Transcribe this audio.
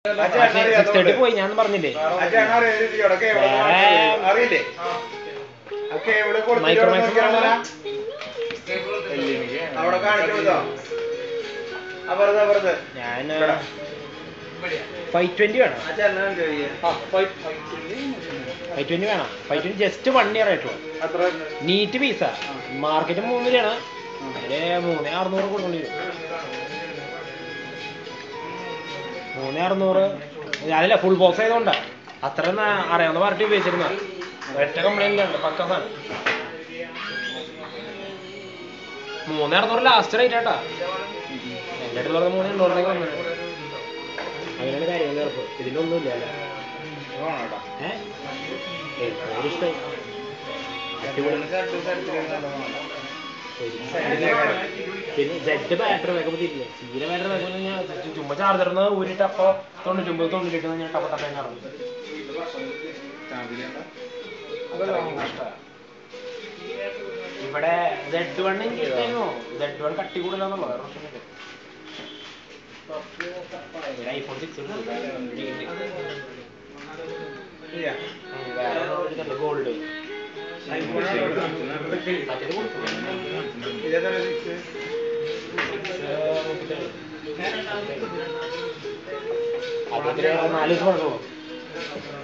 six thirty പോയി ഞാൻ പറഞ്ഞില്ലേ അറിയില്ലേ ഒക്കെ എവിടെ മൈക്രോ മാക്സ് അവിടെ കാണിച്ചു കൊടുത്തോ അപ്പുറത്ത് അപ്പുറത്ത് ഞാൻ ഫൈവ് ട്വന്റി വേണം ആ ചേട്ടനെ ചോദിക്കേ ഫൈവ് ട്വന്റി വേണം five twenty just one year ആയിട്ടുള്ളൂ അത്ര നീറ്റ് പീസാ മാർക്കറ്റ് മൂന്ന് രൂപയാണ് അതിന് മൂന്ന് അറുന്നൂറ് കൊടുക്കേണ്ടി വരും മൂന്ന് അറുന്നൂറ് അതല്ല ഫുൾ ബോക്സ് ആയതുകൊണ്ടാ അത്ര ന- അറിയാവുന്ന പാർട്ടി ഉപയോഗിച്ചിരുന്ന ഒറ്റ കംപ്ലൈന്റ് ഉണ്ട് പക്ക സാധനം മൂന്ന് അറുന്നൂറ് ലാസ്റ്റ് റേറ്റ് ആട്ടാ എൻ്റെ അടുത്ത് പറഞ്ഞ മൂന്ന് എണ്ണൂറിലേക്ക് വന്നത് അങ്ങനെയാണ് കാര്യങ്ങൾ ചിലപ്പോൾ ഇതിലൊന്നുമില്ല അല്ലേ ഏഹ് ഏഹ് ഇഷ്ടമായി അടിപൊളി പിന്നെ ജെഡ് ബാറ്ററി ബാക്കപ്പ് തിരില്ല തീരെ ബാറ്ററി ബാക്കപ്പ് ഞാൻ ചുമ്മാ ചാർജറിന്ന് ഊരിട്ട് അപ്പൊ തൊണ്ണൂറ്റൊമ്പത് തൊണ്ണൂറ്റെട്ട് ഞാൻ ടപ്പ ടപ്പ ഞാൻ അറിഞ്ഞു ഇവിടെ സെഡ് വൺ സെഡ് വൺ കട്ടി കൂടുതലാന്നുള്ളത് വേറെ പ്രശ്നമില്ല ഐഫോൺ സിക്സ് വേറെ ഗോൾഡ് മറ്റേത് കൊടുത്തു ഇതെത്ര സിക്സ് അതൊക്കെ നാല് ദിവസം പഴക്കമുള്ളൂ